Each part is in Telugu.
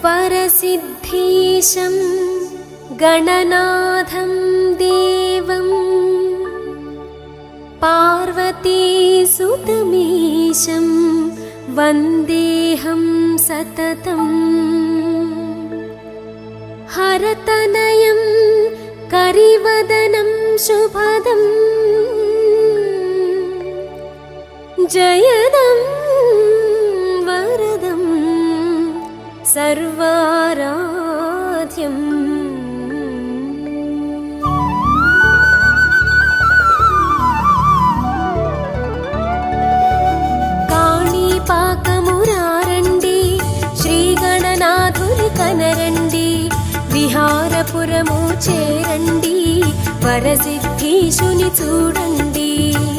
वरसिद्धीशं गणनाथं देवम् पार्वतीसुतमीशं वन्देऽहं सततम् हरतनयं करिवदनं शुभदम् जयदं वरदं सर्वाराध्यम् కాణిపాకమురారండి శ్రీగణనాథుని కనరండి విహారపురము చేరండి వరసిద్ధీశుని చూడండి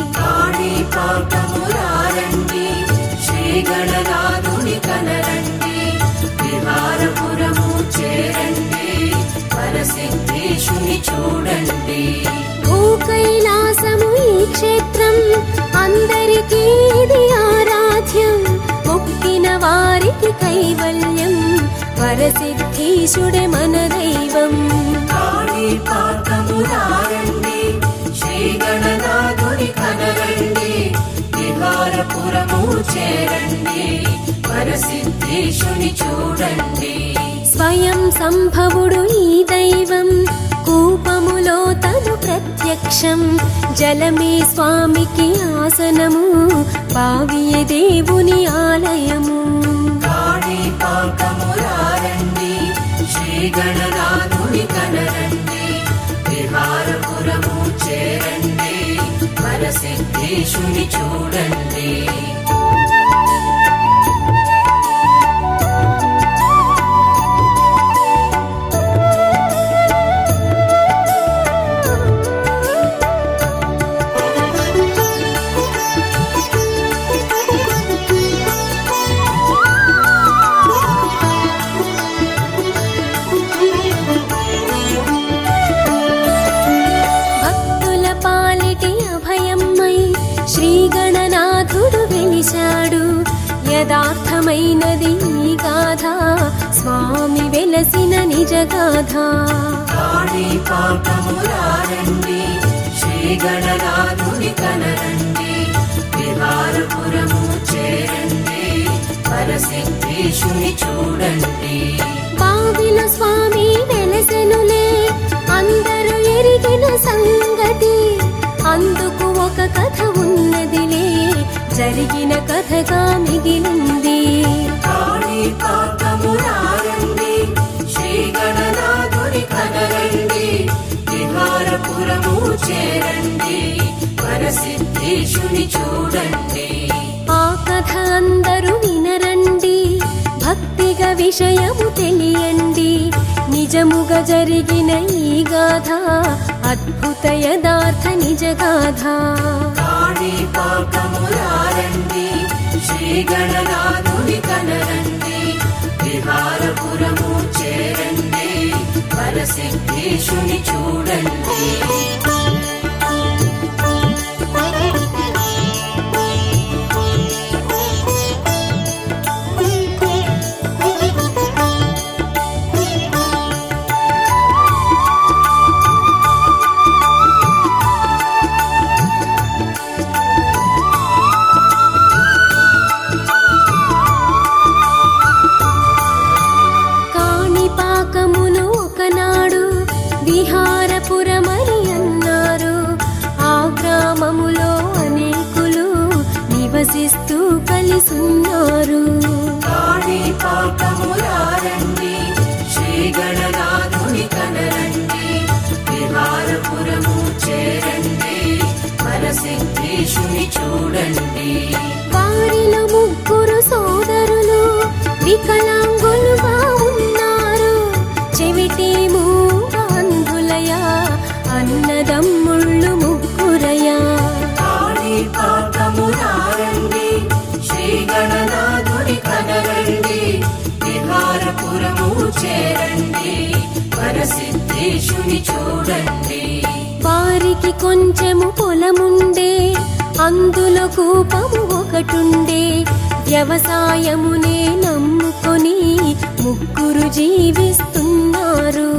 కాణిపాకమురారండి శ్రీగణనాథుని కనరండి విహారపురము చేరండి పరసిద్ధేశుని చూడండి భూకైలాసము ఈ క్షేత్రం అందరికీ ఇది ఆరాధ్యం మొక్కిన వారికి కైవల్యం వరసిద్ధీశుడే మన దైవం కాణిపాకమురారండి శ్రీగణనాథుని కనరండి విహారపురము చేరండి పరసిద్ధేశుని చూడండి స్వయం సంభవుడు ఈ దైవం కూపములో తను ప్రత్యక్షం జలమే స్వామికి ఆసనము బావియే దేవుని ఆలయము కాణిపాకమురారండి శ్రీగణనాథుని కనరండి విహారపురము చేరండి పరసిద్ధేశుని చూడండి భక్తుల పాలిటి అభయమ్మై శ్రీగణనాథుడు వెలిశాడు యథార్థమైనది ఈ గాథ స్వామి వెలసిన నిజ గాథ కాణిపాకమురారండి శ్రీగణనాథుని కనరండి విహారపురము చేరండి పరసిద్ధేశుని చూడండి బావిల స్వామి వెలసెనులే అందరూ ఎరిగిన సంగతి అందుకు ఒక కథ ఉన్నదిలే జరిగిన కథగా మిగిలింది కాణిపాకమురారండి శ్రీగణనాథుని కనరండి విహారపురము చేరండి పరసిద్ధేశుని చూడండి ఆ కథ అందరూ వినరండి భక్తిగా విషయము తెలియండి నిజముగా జరిగిన ఈ గాథ అద్భుత యథార్థ నిజ గాథ కాణిపాకమురారండి శ్రీగణనాథుని కనరండి విహారపురము చేరండి పరసిద్ధేశుని చూడండి కాణిపాకమును ఒకనాడు విహారపురమని అన్నారు ఆ గ్రామములో అనేకులు నివసిస్తూ కలిసున్నారు కాణిపాకమురారండి శ్రీగణనాథుని కనరండి విహారపురము చేరండి పరసిద్ధేశుని చూడండి వారిలో ముగ్గురు సోదరులు వికలాంగులుగా ఉన్నారు చెవిటి మూగాంధులయా అన్నదమ్ముళ్ళు ముగ్గురయా కాణిపాకమురారండి శ్రీగణనాథుని కనరండి విహారపురము చేరండి పరసిద్ధేశుని చూడండి వారికి కొంచెము పొలముండే అందులో కూపము ఒకటుండే వ్యవసాయమునే నమ్ముకొని ముగ్గురు జీవిస్తున్నారు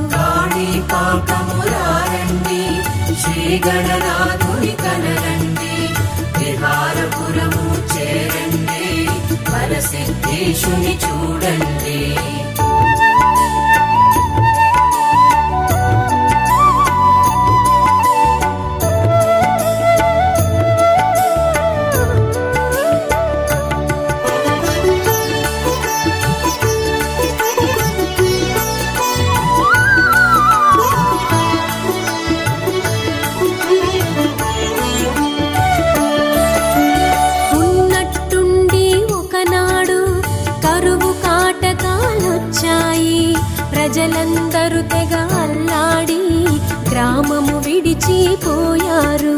కాణిపాకములారండి శ్రీ గణనాథుని కనరండి విహారపురము చేరండి పరసిద్ధేశుని చూడండి ఉన్నట్టుండి ఒకనాడు కరువు కాటకాలొచ్చాయి ప్రజలందరూ తెగ అల్లాడి గ్రామము విడిచిపోయారు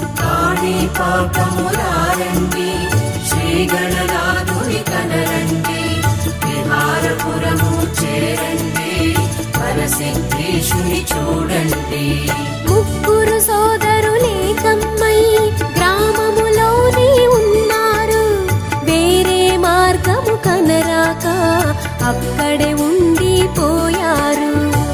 కాణిపాకములారండి శ్రీ గణనాథుని కనరండి విహారపురము చేరండి పరసిద్ధేశుని చూడండి ముగ్గురు సోదరులే కమ్మై గ్రామములోనే ఉన్నారు వేరే మార్గము కనరాక అక్కడే ఉండిపోయారు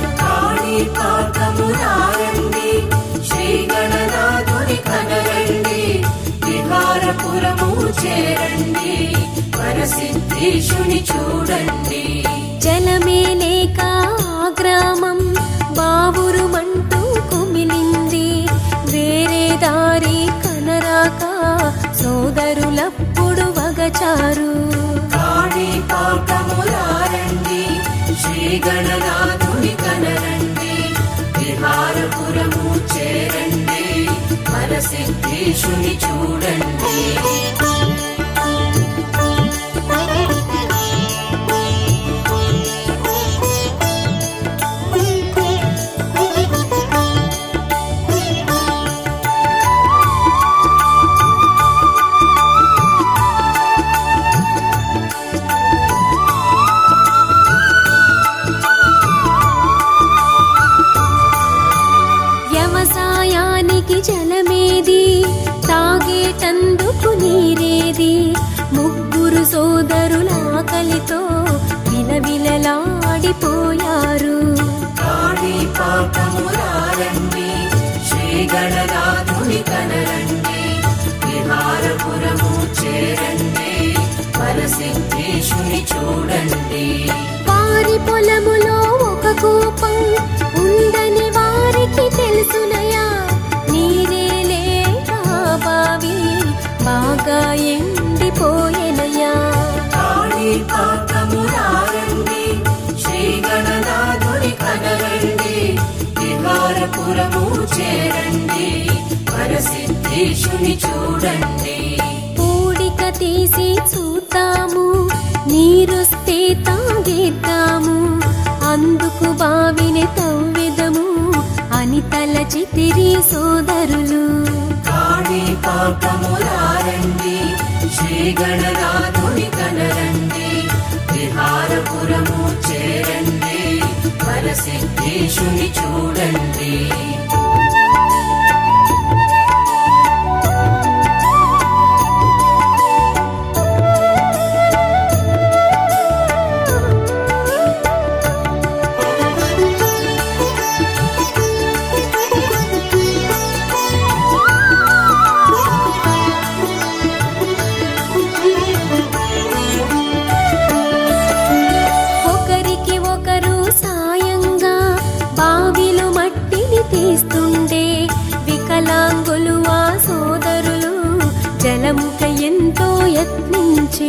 కాణిపాకములారండి శ్రీ గణనాథుని కనరండి విహారపురము చేరండి పరసిద్ధేశుని చూడండి జలమే లేక ఆ గ్రామం బావురుమంటూ కుమిలింది వేరే దారి కనరాక సోదరులప్పుడు వగచారు కాణిపాకములారండి శ్రీ గణనాథుని కనరండి విహారపురము చేరండి పరసిద్ధేశుని చూడండి వ్యవసాయానికి జలమేది తాగేటందుకు నీరేది ముగ్గురు సోదరుల ఆకలితో విలవిలలాడిపోయారు కాణిపాకములారండి శ్రీ గణనాథుని కనరండి విహారపురము చేరండి పరసిద్ధేశుని చూడండి వారి పొలములో ఒక కూపం ఉందని వారికి తెలుసునయా నీరే లేక ఆ బావి బాగా ఎండిపోయెనయా కాణిపాకములారండి శ్రీ గణనాథుని కనరండి విహారపురము చేరండి పరసిద్ధేశుని చూడండి పూడిక తీసి చూద్దాము నీరొస్తే తాగేద్దాము అందుకు బావిని తవ్వెదము అని తలచితిరి సోదరులు కాణిపాకములారండి శ్రీ గణనాథుని కనరండి విహారపురము చేరండి పరసిద్ధేశుని చూడండి ఒకరికి ఒకరు సాయంగా బావిలో మట్టిని తీస్తుండే వికలాంగులు ఆ సోదరులు జలముక ఎంతో యత్నించే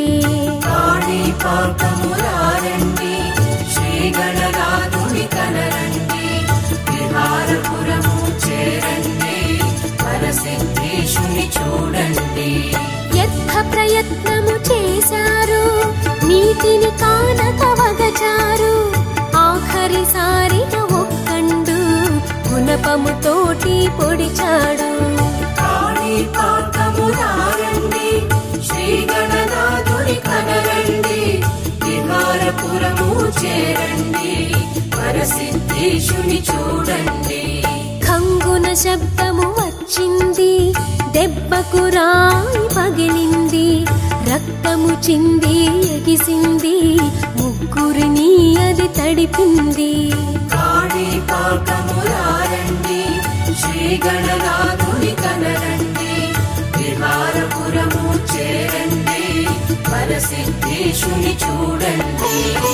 కాణిపాకములారండి శ్రీ గణనాథుని కనరండి విహారపురము చేరండి పరసిద్ధేశుని చూడండి యత్న ప్రయత్నము చేశారు నీటిని కానక వగచారు ఆఖరిసారిగా ఒక్కండు గుణపముతోటి పొడిచాడు కాణిపాకములారండి శ్రీ గణనాథుని కనరండి విహారపురము చేరండి పరసిద్ధేశుని చూడండి ఖంగున శబ్దము వచ్చింది దెబ్బకు రాయి పగిలింది రక్తము చింది ఎగిసింది ముగ్గురిని అది తడిపింది కాణిపాకమురారండి శ్రీ గణనాథుని కనరండి విహారపురము చేరండి పరసిద్ధేశుని చూడండి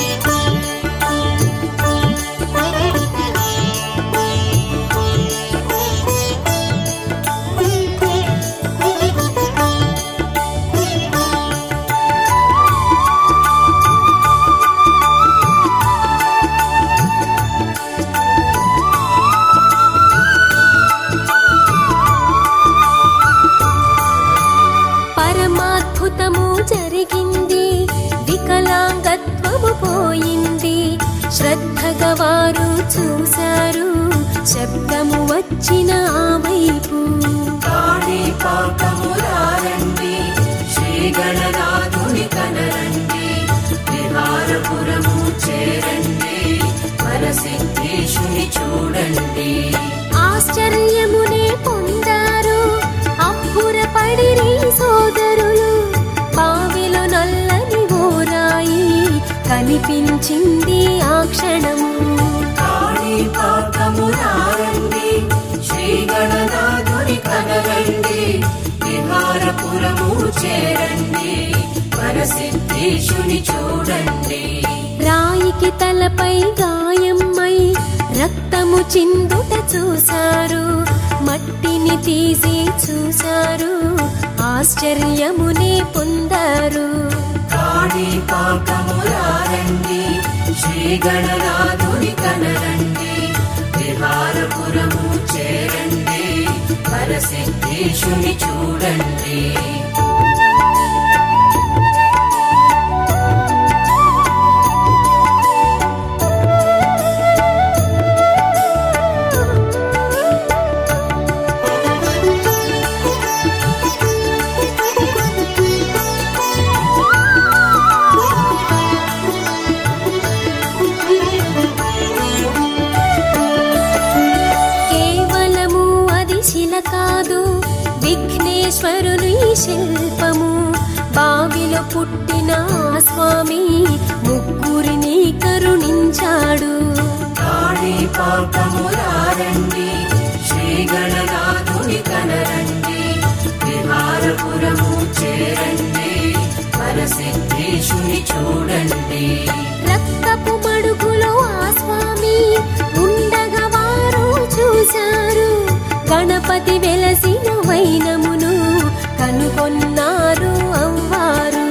పరమాద్భుతము జరిగింది వికలాంగత్వము పోయింది శ్రద్ధగా వారు చూశారు శబ్దము వచ్చిన ఆ వైపు కాణిపాకమురారండి శ్రీ గణనాథుని కనరండి విహారపురము చేరండి పరసిద్ధేశుని చూడండి ఆశ్చర్యమునే పొందారు అబ్బురపడిరి సోదరులు బావిలో నల్లని ఓరాయి కనిపించింది ఆ క్షణము కాణిపాకమురారండి శ్రీ గణనాథుని కనరండి విహారపురము చేరండి పరసిద్ధేశుని చూడండి రాయికి తలపై గాయమ్మై రక్తము చిందుట చూశారు మట్టిని తీసి చూశారు ఆశ్చర్యమునే పొందారు కాణిపాకమురారండి శ్రీ గణనాథుని కనరండి విహారపురము చేరండి పరసిద్ధేశుని చూడండి కేవలము అది శిల కాదు విఘ్నేశ్వరుని శిల్పము బావిలో పుట్టిన ఆ స్వామి ముగ్గురిని కరుణించాడు కాణిపాకమురారండి శ్రీ గణనాథుని కనరండి విహారపురము చేరండి పరసిద్ధేశుని చూడండి రక్తపు మడుగులో ఆ స్వామి ఉండగా వారు చూశారు గణపతి వెలసిన వైనమును కనుగొన్నారు అవ్వారు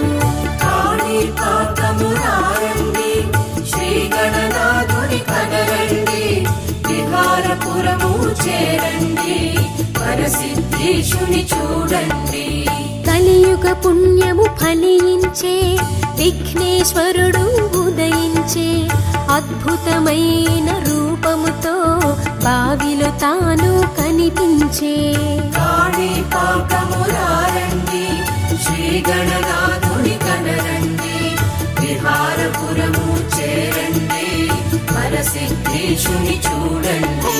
కాణిపాకమురారండి శ్రీ గణనాథుని కనరండి విహారపురము చేరండి పరసిద్ధేశుని చూడండి కలియుగ పుణ్యము ఫలించే విఘ్నేశ్వరుడు ఉదయించే అద్భుతమైన రూపముతో బావిలో తాను కనిపించే కాణిపాకమురారండి శ్రీ గణనాథుని కనరండి విహారపురము చేరండి పరసిద్ధేశుని చూడండి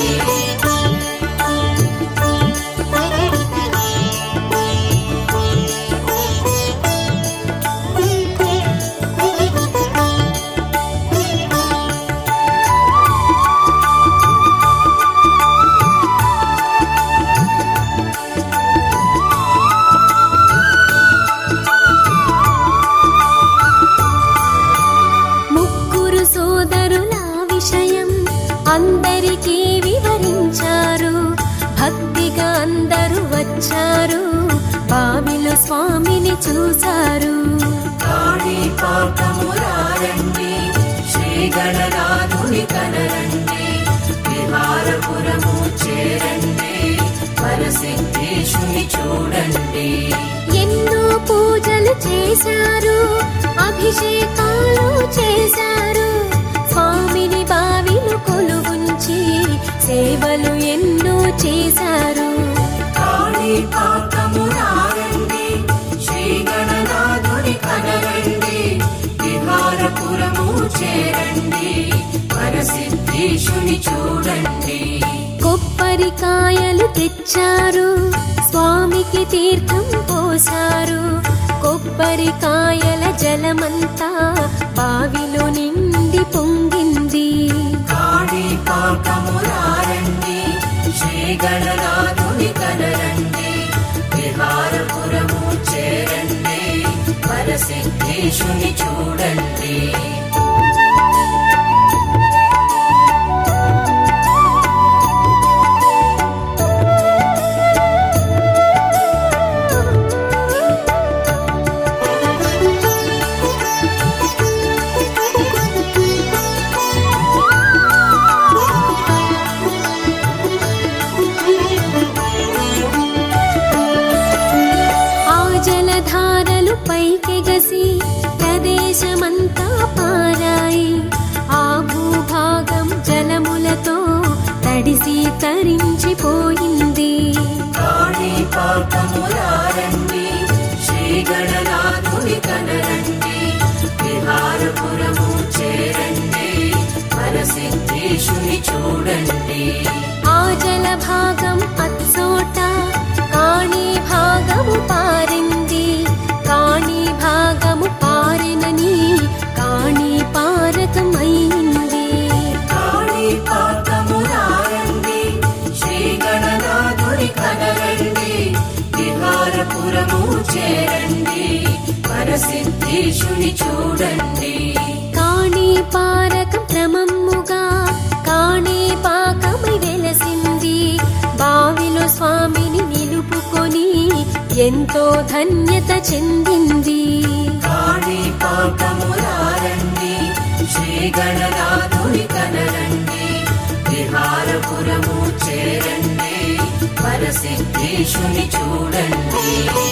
ముగ్గురు సోదరుల విషయం అందరికీ వివరించారు భక్తిగా అందరూ వచ్చారు బావిలో స్వామిని చూశారు కాణిపాకమురారండి శ్రీ గణనాథుని కనరండి విహారపురము చేరండి పరసిద్ధేశుని చూడండి ఎన్నో పూజలు చేశారు అభిషేకాలు చేశారు స్వామిని బావిలో కొలువుంచి సేవలు ఎన్నో చేశారు కాణిపాకమురారండి శ్రీ గణనాథుని కనరండి విహారపురము చేరండి పరసిద్ధేశుని చూడండి కొబ్బరికాయలు తెచ్చారు స్వామికి తీర్థం పోశారు కొబ్బరికాయల జలమంతా బావిలో నిండి పొంగింది కాళీ పాకములారండి శ్రీ గణనాథుని కనరండి విహారపురము చేరండి పరసిద్ధేశుని చూడండి ఆ జలధారలు పైకెగసి ప్రదేశమంతా పారాయి ఆ భూభాగం జలములతో తడిసి తరించిపోయింది కాళీ పాకములారండి శ్రీ గణనాథుని కనరండి విహారపురము చేరండి పరసిద్ధేశుని చూడండి ఆ జలభాగం అచ్చోట కాణి భాగము పారింది కాణి భాగము పారినని కాణి పారకమైంది కాళీ పాకములారండి శ్రీ గణనాథుని కనరండి విహారపురము చేరండి పరసిద్ధేశుని చూడండి కాణి పారక క్రమముగా కాణి పాకమై వెలసింది బావిలో స్వామిని నిలుపుకొని ఎంతో ధన్యత చెందింది కాళీ పాకములారండి శ్రీ గణనాథుని కనరండి విహారపురము చేరండి పరసిద్ధేశుని చూడండి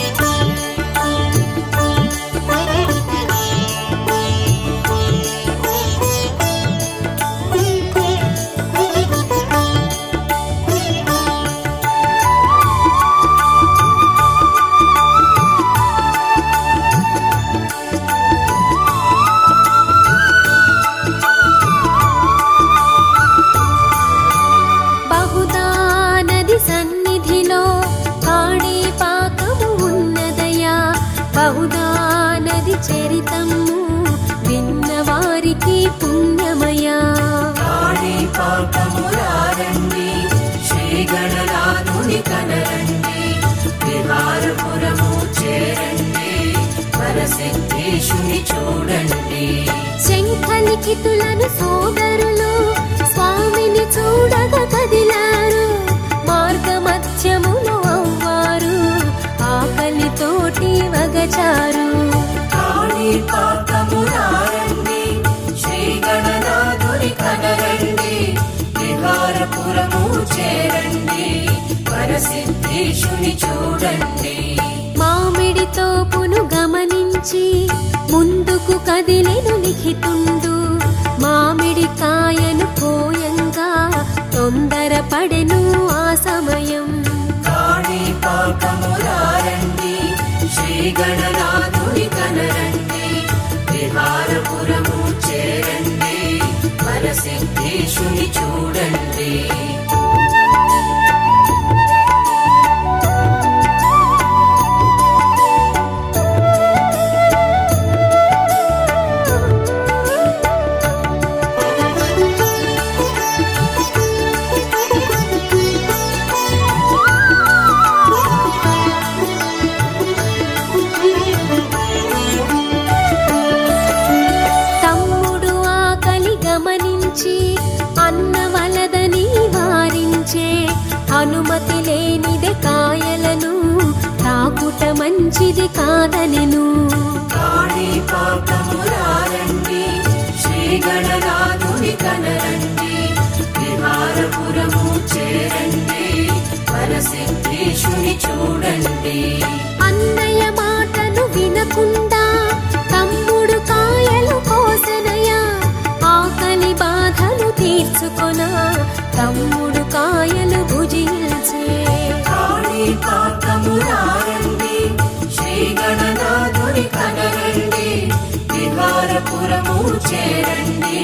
బహుదా నది సన్నిధిలో కాణి పాకము ఉన్నదయా బహుదా నది చరితము విన్నవారికి పుణ్యమయా కాళీ పాకములారండి శ్రీ గణనాథుని కనరండి విహారపురము చేరండి పరసిద్ధేశుని చూడండి శంఖలిఖితులను సోదరులు స్వామిని చూడగా కదిలారు మార్గ మధ్యములో అవ్వారు ఆకలితోటి వగచారు కాళీ పాకములారండి శ్రీ గణనాథుని కనరండి విహారపురము చేరండి పరసిద్ధేశుని చూడండి మామిడితో పును గమనించి ముందుకు కదిలెను లిఖితుండు మామిడి కాయను పోయంగా తొందరపడెను ఆ సమయం కాళీ పాకములారండి శ్రీ గణనాథుని కనరండి విహారపురము చేరండి పరసిద్ధేశుని చూడండి తమ్ముడు ఆకలి గమనించి అన్నవలదని వారించే అనుమతి లేనిదే కాయలను తాకుట మంచిది కాదనెను కాళీ పాకములారండి శ్రీ గణనాథుని కనరండి విహారపురము చేరండి పరసిద్ధేశుని చూడండి అన్నయ్య మాటను వినకుండా తమ్ముడు కాయలు కోసనయా ఆకలి బాధలు తీర్చుకొన తమ్ముడు కాయలు భుజించే కాళీ పాకములారండి శ్రీ గణనాథుని కనరండి విహారపురము చేరండి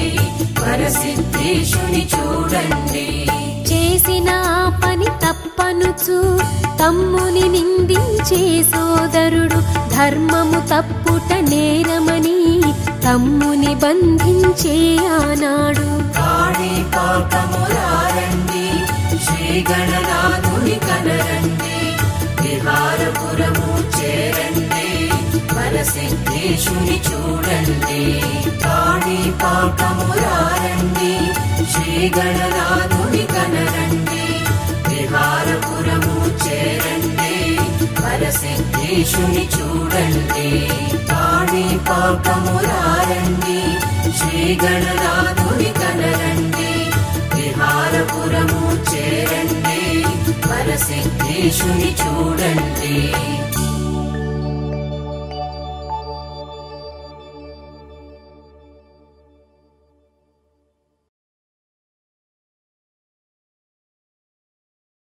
పరసిద్ధేశుని చూడండి చేసిన ఆ పని తప్పనుచు తమ్ముని నిందించే సోదరుడు ధర్మము తప్పుట నేరమని తమ్ముని బంధించే ఆనాడు కాణిపాకమురారండి శ్రీ గణనాథుని కనరండి విహారపురము చేరండి వరసిద్ధేశుని చూడండి కాణిపాకమురారండి శ్రీ గణనాథుని కనరండి విహారపురము చేరండి వరసిద్ధేశుని చూడండి కాణిపాకమురారండి శ్రీ గణనాథుని కనరండి విహారపురము చేరండి వరసిద్ధేశుని చూడండి